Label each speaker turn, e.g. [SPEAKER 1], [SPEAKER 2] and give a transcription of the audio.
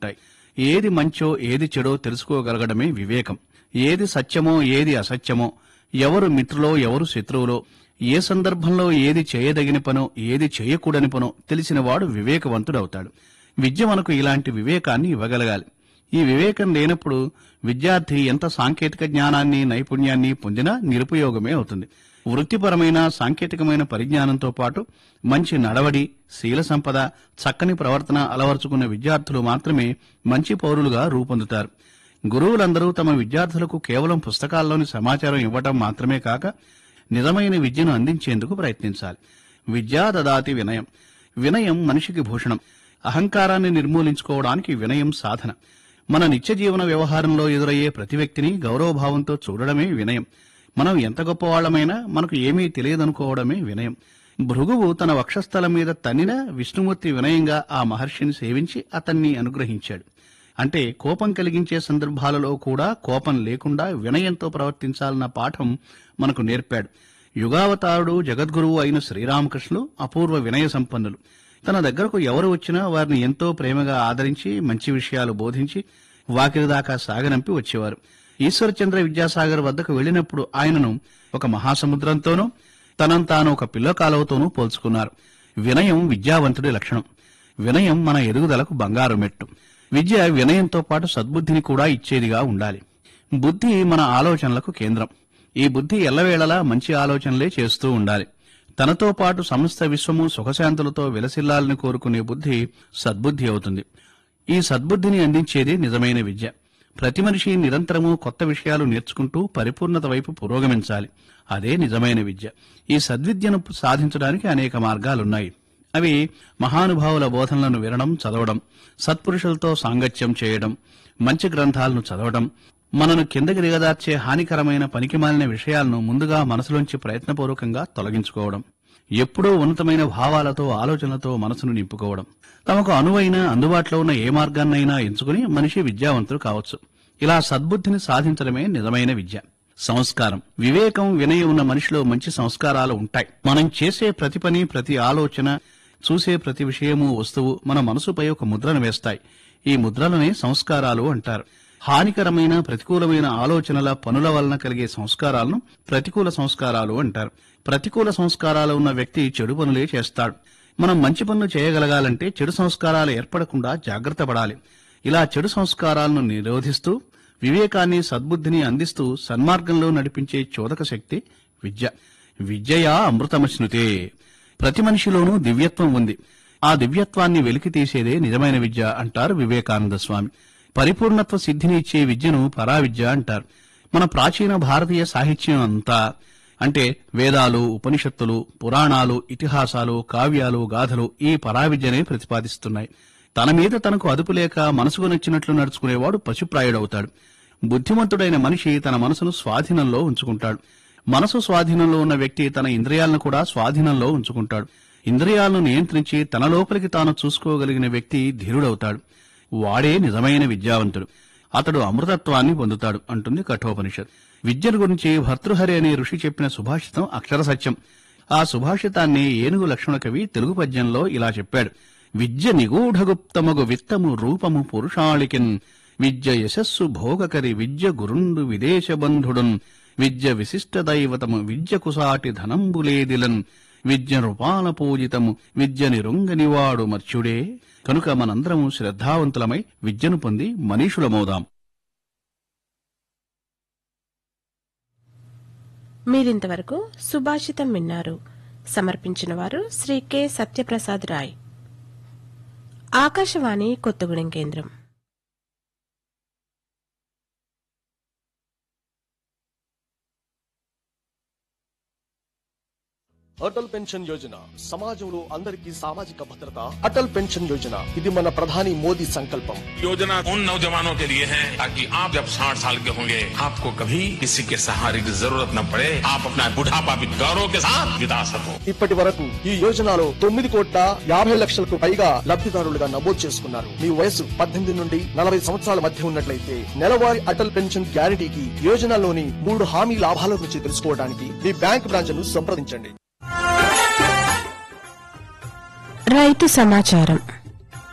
[SPEAKER 1] ఉంటాయి ఏది మంచో ఏది చెడో తెలుసుకోగలగడమే వివేకం ఏది సత్యమో ఏది అసత్యమో ఎవరు మిత్రులో ఎవరు శత్రువులో ఏ సందర్భంలో ఏది చేయదగిన పనో ఏది చేయకూడని పనో తెలిసినవాడు వివేకవంతుడవుతాడు విద్య మనకు ఇలాంటి వివేకాన్ని ఇవ్వగలగాలి ఈ వివేకం లేనప్పుడు విద్యార్థి ఎంత సాంకేతిక జ్ఞానాన్ని నైపుణ్యాన్ని పొందినా నిరుపయోగమే అవుతుంది వృత్తిపరమైన సాంకేతికమైన పరిజ్ఞానంతో పాటు మంచి నడవడి శీల సంపద చక్కని ప్రవర్తన అలవర్చుకున్న విద్యార్థులు మాత్రమే మంచి పౌరులుగా రూపొందుతారు గురువులందరూ తమ విద్యార్థులకు కేవలం పుస్తకాల్లోని సమాచారం ఇవ్వటం మాత్రమే కాక నిజమైన విద్యను అందించేందుకు ప్రయత్నించాలి విద్యా దదాతి వినయం వినయం మనిషికి భూషణం అహంకారాన్ని నిర్మూలించుకోవడానికి వినయం సాధన మన నిత్య జీవన వ్యవహారంలో ఎదురయ్యే ప్రతి వ్యక్తిని గౌరవభావంతో చూడడమే వినయం మనం ఎంత గొప్పవాళ్లమైనా మనకు ఏమీ తెలియదనుకోవడమే వినయం భృగువు తన వక్షస్థలం మీద తన్నిన విష్ణుమూర్తి వినయంగా ఆ మహర్షిని సేవించి అతన్ని అనుగ్రహించాడు అంటే కోపం కలిగించే సందర్భాలలో కూడా కోపం లేకుండా వినయంతో ప్రవర్తించాలన్న పాఠం మనకు నేర్పాడు యుగావతారుడు జగద్గురువు అయిన శ్రీరామకృష్ణులు అపూర్వ వినయ సంపన్నులు తన దగ్గరకు ఎవరు వచ్చినా వారిని ఎంతో ప్రేమగా ఆదరించి మంచి విషయాలు బోధించి వాకిలి దాకా సాగనంపి వచ్చేవారు ఈశ్వరచంద్ర విద్యాసాగర్ వద్దకు వెళ్లినప్పుడు ఆయనను ఒక మహాసముద్రంతోనూ తనంతాను తాను ఒక పిల్ల కాలువతోనూ పోల్చుకున్నారు వినయం విద్యావంతుడి లక్షణం వినయం మన ఎదుగుదలకు బంగారు మెట్టు విద్య వినయంతో పాటు సద్బుద్ధిని కూడా ఇచ్చేదిగా ఉండాలి బుద్ధి మన ఆలోచనలకు కేంద్రం ఈ బుద్ధి ఎల్లవేళలా మంచి ఆలోచనలే చేస్తూ ఉండాలి తనతో పాటు సమస్త విశ్వము సుఖశాంతులతో విలసిల్లాలని కోరుకునే బుద్ధి సద్బుద్ధి అవుతుంది ఈ సద్బుద్ధిని అందించేది నిజమైన విద్య ప్రతి మనిషి నిరంతరము కొత్త విషయాలు నేర్చుకుంటూ పరిపూర్ణత వైపు పురోగమించాలి అదే నిజమైన విద్య ఈ సద్విద్యను సాధించడానికి అనేక మార్గాలున్నాయి అవి మహానుభావుల బోధనలను వినడం చదవడం సత్పురుషులతో సాంగత్యం చేయడం మంచి గ్రంథాలను చదవడం మనను కిందకి దిగదార్చే హానికరమైన పనికిమాలిన విషయాలను ముందుగా మనసులోంచి ప్రయత్నపూర్వకంగా తొలగించుకోవడం ఎప్పుడూ ఉన్నతమైన భావాలతో ఆలోచనలతో మనసును నింపుకోవడం తమకు అనువైన అందుబాటులో ఉన్న ఏ మార్గాన్నైనా ఎంచుకుని మనిషి విద్యావంతుడు కావచ్చు ఇలా సద్బుద్ధిని సాధించడమే నిజమైన విద్య సంస్కారం వివేకం వినయం ఉన్న మనిషిలో మంచి సంస్కారాలు ఉంటాయి మనం చేసే ప్రతి పని ప్రతి ఆలోచన చూసే ప్రతి విషయము వస్తువు మన మనసుపై ఒక ముద్రను వేస్తాయి ఈ ముద్రలనే సంస్కారాలు అంటారు హానికరమైన ప్రతికూలమైన ఆలోచనల పనుల వలన కలిగే సంస్కారాలను ప్రతికూల సంస్కారాలు అంటారు ప్రతికూల సంస్కారాలు ఉన్న వ్యక్తి చెడు పనులే చేస్తాడు మనం మంచి పనులు చేయగలగాలంటే చెడు సంస్కారాలు ఏర్పడకుండా జాగ్రత్త పడాలి ఇలా చెడు సంస్కారాలను నిరోధిస్తూ వివేకాన్ని సద్బుద్ధిని అందిస్తూ సన్మార్గంలో నడిపించే చోదక శక్తి విద్య విద్యయా అమృతమశ్నుతే ప్రతి మనిషిలోనూ దివ్యత్వం ఉంది ఆ దివ్యత్వాన్ని వెలికి తీసేదే నిజమైన విద్య అంటారు వివేకానంద స్వామి పరిపూర్ణత్వ సిద్ధిని ఇచ్చే విద్యను పరావిద్య అంటారు మన ప్రాచీన భారతీయ సాహిత్యం అంతా అంటే వేదాలు ఉపనిషత్తులు పురాణాలు ఇతిహాసాలు కావ్యాలు గాథలు ఈ పరావిద్యనే ప్రతిపాదిస్తున్నాయి తన మీద తనకు అదుపు లేక మనసుకు నచ్చినట్లు నడుచుకునేవాడు పశుప్రాయుడవుతాడు బుద్ధిమంతుడైన మనిషి తన మనసును స్వాధీనంలో ఉంచుకుంటాడు మనసు స్వాధీనంలో ఉన్న వ్యక్తి తన ఇంద్రియాలను కూడా స్వాధీనంలో ఉంచుకుంటాడు ఇంద్రియాలను నియంత్రించి తన లోపలికి తాను చూసుకోగలిగిన వ్యక్తి ధీరుడవుతాడు వాడే నిజమైన విద్యావంతుడు అతడు అమృతత్వాన్ని పొందుతాడు అంటుంది కఠోపనిషత్ విద్యను గురించి భర్తృహరి అనే ఋషి చెప్పిన సుభాషితం అక్షర సత్యం ఆ సుభాషితాన్ని ఏనుగు లక్ష్మణ కవి తెలుగు పద్యంలో ఇలా చెప్పాడు విద్య నిగూఢగుప్తమగు విత్తము రూపము పురుషాళికిన్ విద్య యశస్సు భోగకరి విద్య గురుండు విదేశబంధుడున్ విద్య విశిష్ట దైవతము విద్య కుసాటి ధనంబులేదిలన్ విద్య నృపాల పూజితము విద్య నిరుంగనివాడు మర్చుడే కనుక మనందరము శ్రద్ధావంతులమై విద్యను పొంది మనీషులమవుదాం
[SPEAKER 2] మీరింతవరకు సుభాషితం విన్నారు సమర్పించిన వారు శ్రీ కె సత్యప్రసాద్ రాయ్ ఆకాశవాణి కొత్తగూడెం కేంద్రం
[SPEAKER 3] అటల్ పెన్షన్ యోజన సమాజంలో అందరికీ సామాజిక భద్రత అటల్ పెన్షన్ యోజన ఇది మన ప్రధాని మోదీ సంకల్పం
[SPEAKER 4] योजना उन नौजवानों के लिए है ताकि आप जब साठ साल के होंगे आपको कभी किसी के सहारे की जरूरत न पड़े आप अपना बुढ़ापा भी गौरव के साथ बिता सको
[SPEAKER 3] ఇప్పటి వరకు ఈ యోజనలో తొమ్మిది కోట్ల యాభై లక్షలకు పైగా లబ్ధిదారులుగా నమోదు చేసుకున్నారు మీ వయసు పద్దెనిమిది నుండి నలభై సంవత్సరాల మధ్య ఉన్నట్లయితే నెలవారీ అటల్ పెన్షన్ గ్యారంటీకి యోజనలోని మూడు హామీ లాభాల గురించి తెలుసుకోవడానికి మీ బ్యాంక్ బ్రాంచ్ ను సంప్రదించండి
[SPEAKER 2] రైతు సమాచారం